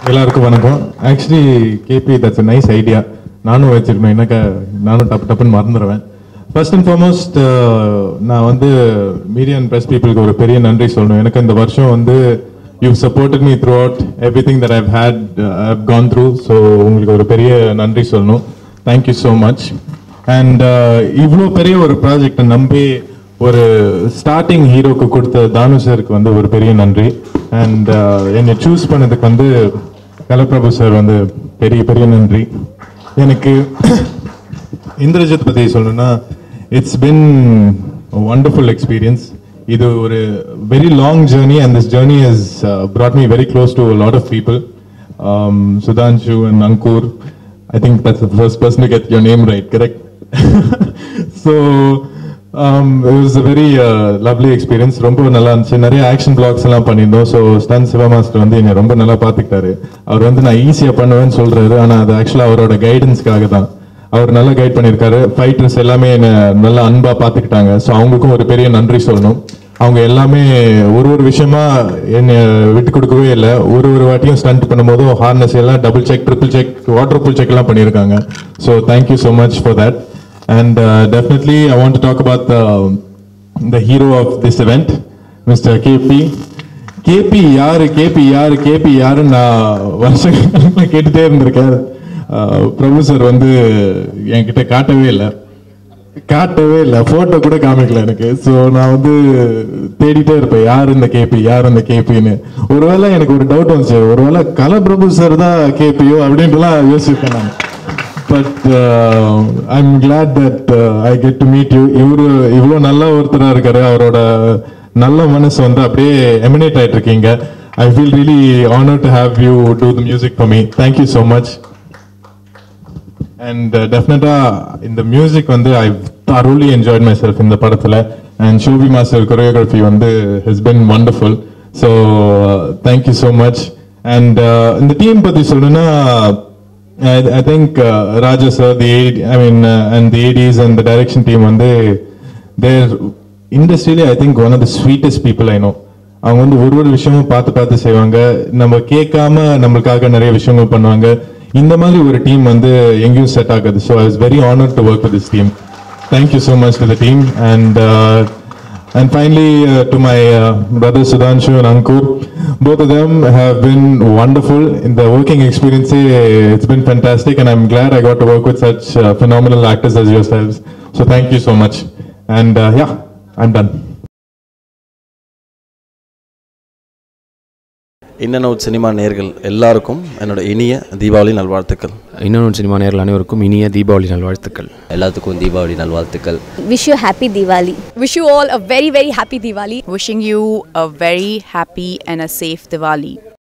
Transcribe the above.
எல்லாருக்கும் வணக்கம் actually KP that's a nice idea நானும் வச்சிருக்கேன் எனக்கு நானும் டப்பு டப்புன்னு மறந்துடுவேன் ஃபர்ஸ்ட் அண்ட் ஃபார்மோஸ்ட் நான் வந்து மீடியா அண்ட் ப்ரெஸ் பீப்புளுக்கு ஒரு பெரிய நன்றி சொல்லணும் எனக்கு இந்த வருஷம் வந்து you supported me throughout everything that I've had I've gone through so உங்களுக்கு ஒரு பெரிய நன்றி சொல்லணும் தேங்க்யூ ஸோ மச் அண்ட் இவ்வளோ பெரிய ஒரு ப்ராஜெக்டை நம்பி ஒரு ஸ்டார்டிங் ஹீரோக்கு கொடுத்த தானு சாருக்கு வந்து ஒரு பெரிய நன்றி அண்ட் என்னை சூஸ் பண்ணதுக்கு வந்து கலப்பிரபு சார் வந்து பெரிய பெரிய நன்றி எனக்கு இந்திரஜித் பற்றி சொல்லணும்னா இட்ஸ் பின் வண்டர்ஃபுல் எக்ஸ்பீரியன்ஸ் இது ஒரு very long journey and this journey is brought me very close to lot of people Sudhanshu and Ankur I think that's the first person to get your name right, correct? so um, it was a very uh, lovely experience. ரொம்ப நல்லா இருந்துச்சு நிறைய action blocks எல்லாம் பண்ணியிருந்தோம் so stun Siva master வந்து என்னை ரொம்ப நல்லா பார்த்துக்கிட்டாரு அவர் வந்து நான் ஈஸியாக பண்ணுவேன்னு சொல்றாரு ஆனால் அது ஆக்சுவலாக அவரோட கைடன்ஸ்க்காக தான் அவர் நல்லா கைட் பண்ணியிருக்காரு ஃபைட்டர்ஸ் எல்லாமே என்னை நல்லா அன்பா பார்த்துக்கிட்டாங்க ஸோ அவங்களுக்கும் ஒரு பெரிய நன்றி சொல்லணும் அவங்க எல்லாமே ஒரு ஒரு விஷயமா என்னை விட்டு கொடுக்கவே இல்லை ஒரு ஒரு வாட்டியும் ஸ்டண்ட் பண்ணும்போதும் ஹார்னஸ் எல்லாம் double check triple check water full check எல்லாம் பண்ணியிருக்காங்க so thank you so much for that and definitely I want talk about the hero of this event mister KP KP யாரு கேபி யாரு கேபி யாருன்னு நான் வருஷம் கேட்டுட்டே இருந்திருக்கேன் அஹ், பிரபு சார் வந்து என்கிட்ட காட்டவே இல்லை காட்டவே இல்லை போட்டோ கூட காமிக்கல எனக்கு ஸோ நான் வந்து தேடிட்டே இருப்பேன் யார் இந்த கேபி யார் இந்த கேபின்னு ஒருவேளை எனக்கு ஒரு டவுட் வந்துச்சு ஒருவேளை கல பிரபு சார் தான் கேபியோ அப்படின்ட்டுலாம் யோசிப்பேன் நான் but I am glad that I get to meet you இவரு இவ்வளோ நல்ல ஒருத்தராக இருக்காரு அவரோட நல்ல மனசு வந்து அப்படியே எமினேட் ஆயிட்டு இருக்கீங்க I feel really honour to have you do the music for me thank you so much and டெஃபினட்டா இந்த மியூசிக் வந்து I thoroughly enjoyed myself இந்த படத்துல அண்ட் ஷோபி மாஸ்டர் கொரியோகிராஃபி வந்து has been wonderful so thank you so much and இந்த team பத்தி சொல்லணும்னா I think Raja sir the I mean and the ADs and the direction team வந்து தேர் இண்டஸ்ட்ரியிலே I think one of the sweetest people I know அவங்க வந்து ஒரு ஒரு விஷயமும் பார்த்து பார்த்து செய்வாங்க நம்ம கேட்காம நம்மளுக்காக நிறைய விஷயங்கள் பண்ணுவாங்க இந்த மாதிரி ஒரு டீம் வந்து எங்கேயும் செட் ஆகுது so I was very honour to work with this team thank you so much to the team and and finally to my brother Sudhanshu and Ankur both of them have been wonderful in the working experience it's been fantastic and i'm glad i got to work with such uh, phenomenal actors as yourselves so thank you so much and uh, yeah i'm done இன்னனவுட் cinema நேர்கள் எல்லாருக்கும் என்னோட இனிய தீபாவளி நல்வாழ்த்துக்கள் இன்னொன்று cinema நேரில் அனைவருக்கும் இனிய தீபாவளி நல்வாழ்த்துக்கள் எல்லாத்துக்கும் தீபாவளி நல்வாழ்த்துக்கள் Wish you happy Diwali. Wish you all a very, very happy Diwali. Wishing you a very happy and a safe Diwali.